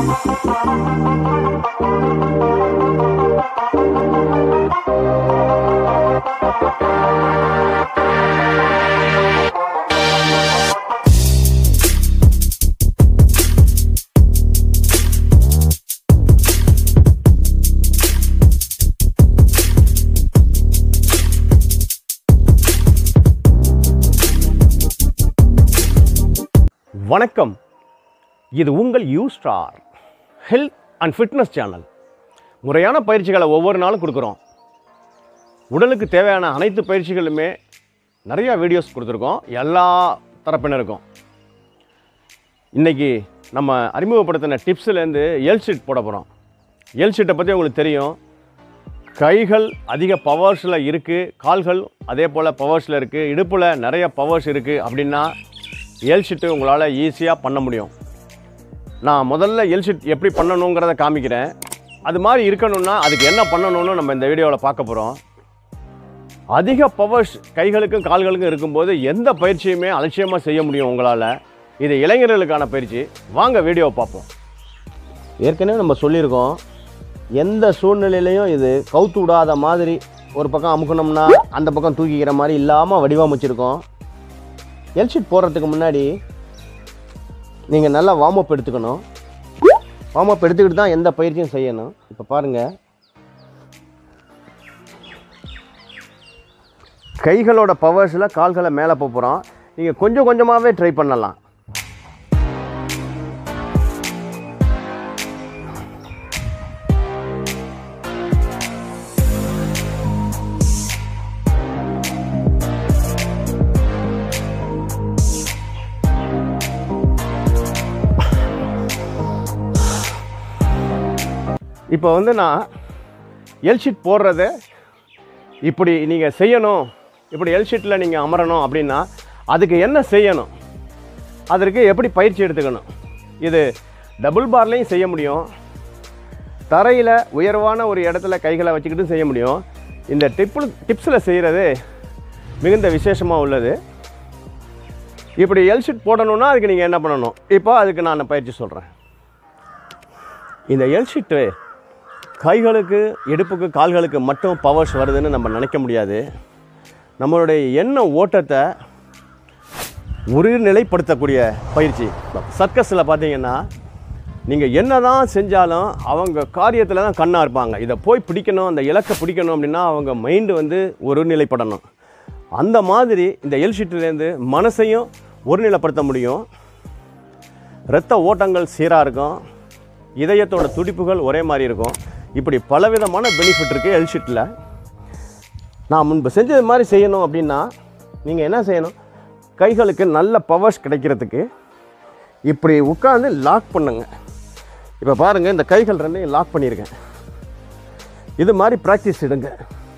வணக்கம் இது உங்கள் U Star health and fitness channel முறையான பயிற்சிகளை ஒவ்வொரு நாளும் கொடுக்குறோம் உடலுக்கு தேவையான அனைத்து பயிற்சிகளுமே நிறையா வீடியோஸ் கொடுத்துருக்கோம் எல்லா தரப்பினருக்கும் இன்றைக்கி நம்ம அறிமுகப்படுத்தின டிப்ஸ்லேருந்து எல் ஷீட் போட போகிறோம் எல் ஷீட்டை பற்றி உங்களுக்கு தெரியும் கைகள் அதிக பவர்ஸில் இருக்குது கால்கள் அதே போல் பவர்ஸில் இருக்குது இடுப்பில் நிறைய பவர்ஸ் இருக்குது அப்படின்னா எல் ஷீட்டு உங்களால் ஈஸியாக பண்ண முடியும் நான் முதல்ல எல் ஷீட் எப்படி பண்ணணுங்கிறத காமிக்கிறேன் அது மாதிரி இருக்கணும்னா அதுக்கு என்ன பண்ணணும்னு நம்ம இந்த வீடியோவில் பார்க்க போகிறோம் அதிக பவர்ஸ் கைகளுக்கும் கால்களுக்கும் இருக்கும்போது எந்த பயிற்சியுமே அலட்சியமாக செய்ய முடியும் உங்களால் இது இளைஞர்களுக்கான பயிற்சி வாங்க வீடியோவை பார்ப்போம் ஏற்கனவே நம்ம சொல்லியிருக்கோம் எந்த சூழ்நிலையிலையும் இது கவுத்து விடாத மாதிரி ஒரு பக்கம் அமுக்கணும்னா அந்த பக்கம் தூக்கிக்கிற மாதிரி இல்லாமல் வடிவமைச்சிருக்கோம் எல் ஷீட் போடுறதுக்கு முன்னாடி நீங்கள் நல்லா வார்ம் அப் எடுத்துக்கணும் வார்ம் அப் எடுத்துக்கிட்டு தான் எந்த பயிற்சியும் செய்யணும் இப்போ பாருங்கள் கைகளோட பவர்ஸில் கால்களை மேலே போகிறோம் நீங்கள் கொஞ்சம் கொஞ்சமாகவே ட்ரை பண்ணலாம் இப்போ வந்து நான் எல் ஷீட் போடுறத இப்படி நீங்கள் செய்யணும் இப்படி எல் ஷீட்டில் நீங்கள் அமரணும் அப்படின்னா அதுக்கு என்ன செய்யணும் அதற்கு எப்படி பயிற்சி எடுத்துக்கணும் இது டபுள் பார்லையும் செய்ய முடியும் தரையில் உயர்வான ஒரு இடத்துல கைகளை வச்சுக்கிட்டு செய்ய முடியும் இந்த டிப்பு டிப்ஸில் செய்கிறது மிகுந்த விசேஷமாக உள்ளது இப்படி எல் ஷீட் போடணுன்னா அதுக்கு நீங்கள் என்ன பண்ணணும் இப்போ அதுக்கு நான் பயிற்சி சொல்கிறேன் இந்த எல் ஷீட்டு கைகளுக்கு இடுப்புக்கு கால்களுக்கு மட்டும் பவர்ஸ் வருதுன்னு நம்ம நினைக்க முடியாது நம்மளுடைய எண்ண ஓட்டத்தை ஒரு நிலைப்படுத்தக்கூடிய பயிற்சி சர்க்கஸில் பார்த்தீங்கன்னா நீங்கள் என்ன தான் செஞ்சாலும் அவங்க காரியத்தில் தான் கண்ணாக இருப்பாங்க இதை போய் பிடிக்கணும் அந்த இலக்கை பிடிக்கணும் அப்படின்னா அவங்க மைண்டு வந்து ஒரு நிலைப்படணும் அந்த மாதிரி இந்த எல் ஷீட்லேருந்து மனசையும் ஒருநிலைப்படுத்த முடியும் இரத்த ஓட்டங்கள் சீராக இருக்கும் இதயத்தோட துடிப்புகள் ஒரே மாதிரி இருக்கும் இப்படி பலவிதமான பெனிஃபிட் இருக்குது எல் ஷீட்டில் நான் முன்பு செஞ்சது மாதிரி செய்யணும் அப்படின்னா நீங்கள் என்ன செய்யணும் கைகளுக்கு நல்ல பவர்ஸ் கிடைக்கிறதுக்கு இப்படி உட்காந்து லாக் பண்ணுங்க இப்போ பாருங்கள் இந்த கைகள் ரெண்டையும் லாக் பண்ணியிருக்கேன் இது மாதிரி ப்ராக்டிஸ் எடுங்க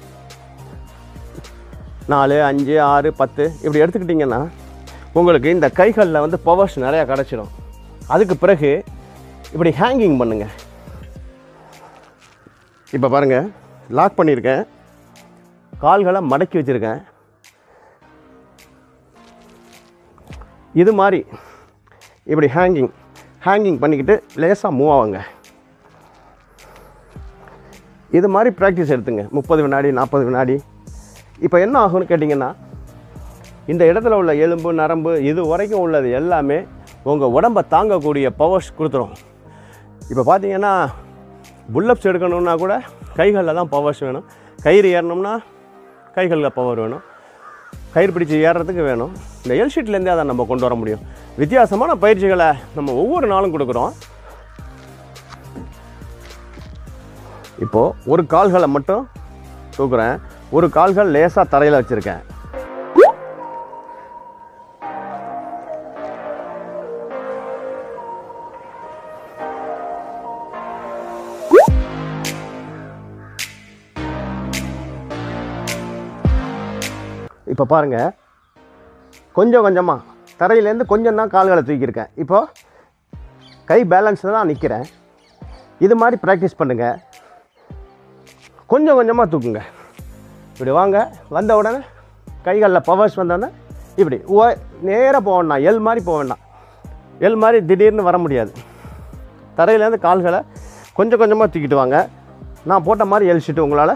நாலு அஞ்சு ஆறு பத்து இப்படி எடுத்துக்கிட்டிங்கன்னா உங்களுக்கு இந்த கைகளில் வந்து பவர்ஸ் நிறையா கிடச்சிடும் அதுக்கு பிறகு இப்படி ஹேங்கிங் பண்ணுங்க இப்போ பாருங்கள் லாக் பண்ணியிருக்கேன் கால்களை மடக்கி வச்சுருக்கேன் இது மாதிரி இப்படி ஹேங்கிங் ஹேங்கிங் பண்ணிக்கிட்டு லேசாக மூவ் ஆகுங்க இது மாதிரி ப்ராக்டிஸ் எடுத்துங்க முப்பது வினாடி நாற்பது வினாடி இப்போ என்ன ஆகும்னு கேட்டிங்கன்னா இந்த இடத்துல உள்ள எலும்பு நரம்பு இது வரைக்கும் உள்ளது எல்லாமே உங்கள் உடம்பை தாங்கக்கூடிய பவர்ஸ் கொடுத்துரும் இப்போ பார்த்தீங்கன்னா புல்லப்ஸ் எடுக்கணுன்னா கூட கைகளில் தான் பவர்ஸ் வேணும் கயிறு ஏறணும்னா கைகளில் பவர் வேணும் கயிறு பிடிச்சி ஏறுறதுக்கு வேணும் இந்த எல் ஷீட்லேருந்தே அதை நம்ம கொண்டு வர முடியும் வித்தியாசமான பயிற்சிகளை நம்ம ஒவ்வொரு நாளும் கொடுக்குறோம் இப்போது ஒரு கால்களை மட்டும் தூக்குறேன் ஒரு கால்கள் லேசாக தரையில் வச்சுருக்கேன் இப்போ பாருங்கள் கொஞ்சம் கொஞ்சமாக தரையிலேருந்து கொஞ்சம் தான் கால்களை தூக்கியிருக்கேன் இப்போ கை பேலன்ஸில் தான் நிற்கிறேன் இது மாதிரி ப்ராக்டிஸ் பண்ணுங்கள் கொஞ்சம் கொஞ்சமாக தூக்குங்க இப்படி வாங்க வந்த உடனே கைகளில் பவர்ஸ் வந்தோடனே இப்படி ஓ நேராக போக வேண்டாம் எல் மாதிரி போக வேண்டாம் எல் மாதிரி திடீர்னு வர முடியாது தரையிலேருந்து கால்களை கொஞ்சம் கொஞ்சமாக தூக்கிட்டு வாங்க நான் போட்ட மாதிரி எல் ஷீட்டு உங்களால்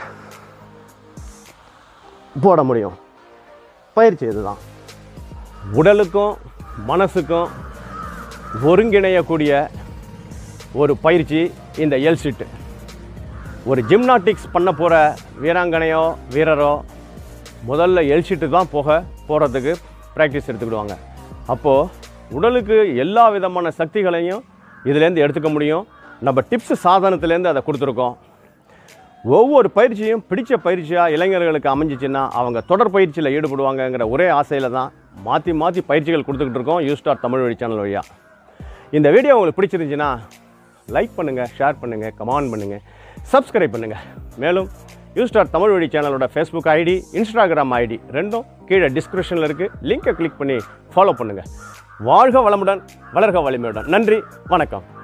போட முடியும் பயிற்சி இதுதான் உடலுக்கும் மனசுக்கும் ஒருங்கிணையக்கூடிய ஒரு பயிற்சி இந்த எல் ஷீட்டு ஒரு ஜிம்னாட்டிக்ஸ் பண்ண போகிற வீராங்கனையோ வீரரோ முதல்ல எல் ஷீட்டு தான் போக போகிறதுக்கு ப்ராக்டிஸ் எடுத்துக்கிடுவாங்க அப்போது உடலுக்கு எல்லா விதமான சக்திகளையும் இதுலேருந்து எடுத்துக்க முடியும் நம்ம டிப்ஸ் சாதனத்துலேருந்து அதை கொடுத்துருக்கோம் ஒவ்வொரு பயிற்சியும் பிடிச்ச பயிற்சியாக இளைஞர்களுக்கு அமைஞ்சிச்சின்னா அவங்க தொடர் பயிற்சியில் ஈடுபடுவாங்கங்கிற ஒரே ஆசையில் தான் மாற்றி மாற்றி பயிற்சிகள் கொடுத்துக்கிட்டு இருக்கோம் யூ ஸ்டார் தமிழ் வழி சேனல் வழியாக இந்த வீடியோ உங்களுக்கு பிடிச்சிருந்துச்சுன்னா லைக் பண்ணுங்கள் ஷேர் பண்ணுங்கள் கமெண்ட் பண்ணுங்கள் சப்ஸ்கிரைப் பண்ணுங்கள் மேலும் யூ ஸ்டார் தமிழ் வழி சேனலோட ஃபேஸ்புக் ஐடி இன்ஸ்டாகிராம் ஐடி ரெண்டும் கீழே டிஸ்கிரிப்ஷனில் இருக்குது லிங்கை கிளிக் பண்ணி ஃபாலோ பண்ணுங்கள் வாழ்க வளமுடன் வளர்க வலிமையுடன் நன்றி வணக்கம்